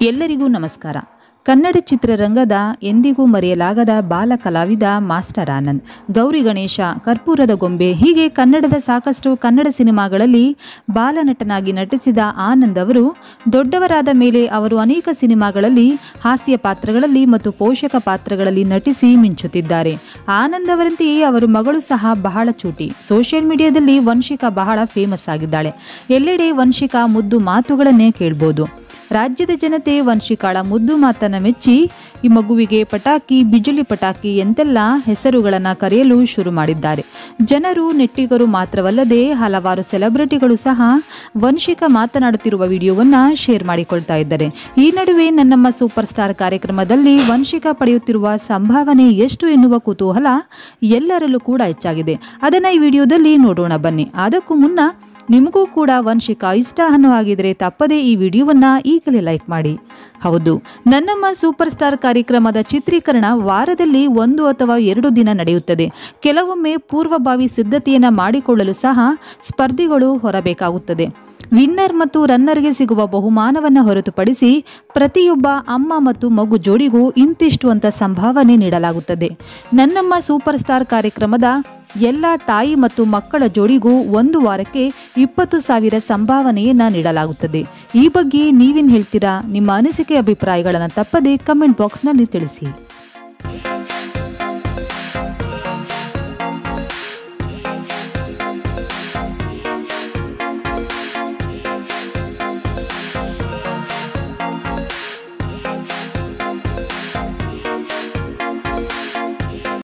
ಎಲ್ಲರಿಗೂ ನಮಸ್ಕಾರ ಕನ್ನಡ ಚಿತ್ರರಂಗದ ಎಂದಿಗೂ ಮರೆಯಲಾಗದ ಬಾಲ ಕಲಾವಿದ ಮಾಸ್ಟರ್ ಆನಂದ್ ಗೌರಿ ಗಣೇಶ ಕರ್ಪೂರದ ಗೊಂಬೆ ಹೀಗೆ ಕನ್ನಡದ ಸಾಕಷ್ಟು ಕನ್ನಡ ಸಿನಿಮಾಗಳಲ್ಲಿ ಬಾಲನಟನಾಗಿ ನಟಿಸಿದ ಆನಂದ್ ಅವರು ದೊಡ್ಡವರಾದ ಮೇಲೆ ಅವರು ಅನೇಕ ಸಿನಿಮಾಗಳಲ್ಲಿ ಹಾಸ್ಯ ಪಾತ್ರಗಳಲ್ಲಿ ಮತ್ತು ಪೋಷಕ ಪಾತ್ರಗಳಲ್ಲಿ ನಟಿಸಿ ಮಿಂಚುತ್ತಿದ್ದಾರೆ ಆನಂದ್ ಅವರಂತೆಯೇ ಅವರ ಮಗಳು ಸಹ ಬಹಳ ಚೂಟಿ ಸೋಷಿಯಲ್ ಮೀಡಿಯಾದಲ್ಲಿ ವಂಶಿಕಾ ಬಹಳ ಫೇಮಸ್ ಆಗಿದ್ದಾಳೆ ಎಲ್ಲೆಡೆ ವಂಶಿಕಾ ಮುದ್ದು ಮಾತುಗಳನ್ನೇ ಕೇಳ್ಬೋದು ರಾಜ್ಯದ ಜನತೆ ವಂಶಿಕಾಳ ಮುದ್ದು ಮಾತನ್ನ ಮೆಚ್ಚಿ ಈ ಮಗುವಿಗೆ ಪಟಾಕಿ ಬಿಜುಲಿ ಪಟಾಕಿ ಎಂತೆಲ್ಲ ಹೆಸರುಗಳನ್ನು ಕರೆಯಲು ಶುರು ಮಾಡಿದ್ದಾರೆ ಜನರು ನೆಟ್ಟಿಗರು ಮಾತ್ರವಲ್ಲದೆ ಹಲವಾರು ಸೆಲೆಬ್ರಿಟಿಗಳು ಸಹ ವಂಶಿಕಾ ಮಾತನಾಡುತ್ತಿರುವ ವಿಡಿಯೋವನ್ನ ಶೇರ್ ಮಾಡಿಕೊಳ್ತಾ ಇದ್ದಾರೆ ಈ ನಡುವೆ ನನ್ನಮ್ಮ ಸೂಪರ್ ಸ್ಟಾರ್ ಕಾರ್ಯಕ್ರಮದಲ್ಲಿ ವಂಶಿಕಾ ಪಡೆಯುತ್ತಿರುವ ಸಂಭಾವನೆ ಎಷ್ಟು ಎನ್ನುವ ಕುತೂಹಲ ಎಲ್ಲರಲ್ಲೂ ಕೂಡ ಹೆಚ್ಚಾಗಿದೆ ಅದನ್ನ ಈ ವಿಡಿಯೋದಲ್ಲಿ ನೋಡೋಣ ಬನ್ನಿ ಅದಕ್ಕೂ ಮುನ್ನ ನಿಮಗೂ ಕೂಡ ವಂಶಿಕಾ ಇಷ್ಟ ಅನ್ನೋ ಆಗಿದ್ರೆ ತಪ್ಪದೇ ಈ ವಿಡಿಯೋವನ್ನ ಈಗಲೇ ಲೈಕ್ ಮಾಡಿ ಹೌದು ನನ್ನಮ್ಮ ಸೂಪರ್ ಸ್ಟಾರ್ ಕಾರ್ಯಕ್ರಮದ ಚಿತ್ರೀಕರಣ ವಾರದಲ್ಲಿ ಒಂದು ಅಥವಾ ಎರಡು ದಿನ ನಡೆಯುತ್ತದೆ ಕೆಲವೊಮ್ಮೆ ಪೂರ್ವಭಾವಿ ಸಿದ್ಧತೆಯನ್ನ ಮಾಡಿಕೊಳ್ಳಲು ಸಹ ಸ್ಪರ್ಧಿಗಳು ಹೊರಬೇಕಾಗುತ್ತದೆ ವಿನ್ನರ್ ಮತ್ತು ರನ್ನರ್ಗೆ ಸಿಗುವ ಬಹುಮಾನವನ್ನ ಹೊರತುಪಡಿಸಿ ಪ್ರತಿಯೊಬ್ಬ ಅಮ್ಮ ಮತ್ತು ಮಗು ಜೋಡಿಗೂ ಇಂತಿಷ್ಟು ಅಂತ ಸಂಭಾವನೆ ನೀಡಲಾಗುತ್ತದೆ ನನ್ನಮ್ಮ ಸೂಪರ್ ಸ್ಟಾರ್ ಕಾರ್ಯಕ್ರಮದ ಎಲ್ಲ ತಾಯಿ ಮತ್ತು ಮಕ್ಕಳ ಜೋಡಿಗೂ ಒಂದು ವಾರಕ್ಕೆ ಇಪ್ಪತ್ತು ಸಾವಿರ ಸಂಭಾವನೆಯನ್ನ ನೀಡಲಾಗುತ್ತದೆ ಈ ಬಗ್ಗೆ ನೀವೇನು ಹೇಳ್ತೀರಾ ನಿಮ್ಮ ಅನಿಸಿಕೆ ಅಭಿಪ್ರಾಯಗಳನ್ನು ತಪ್ಪದೆ ಕಮೆಂಟ್ ಬಾಕ್ಸ್ನಲ್ಲಿ ತಿಳಿಸಿ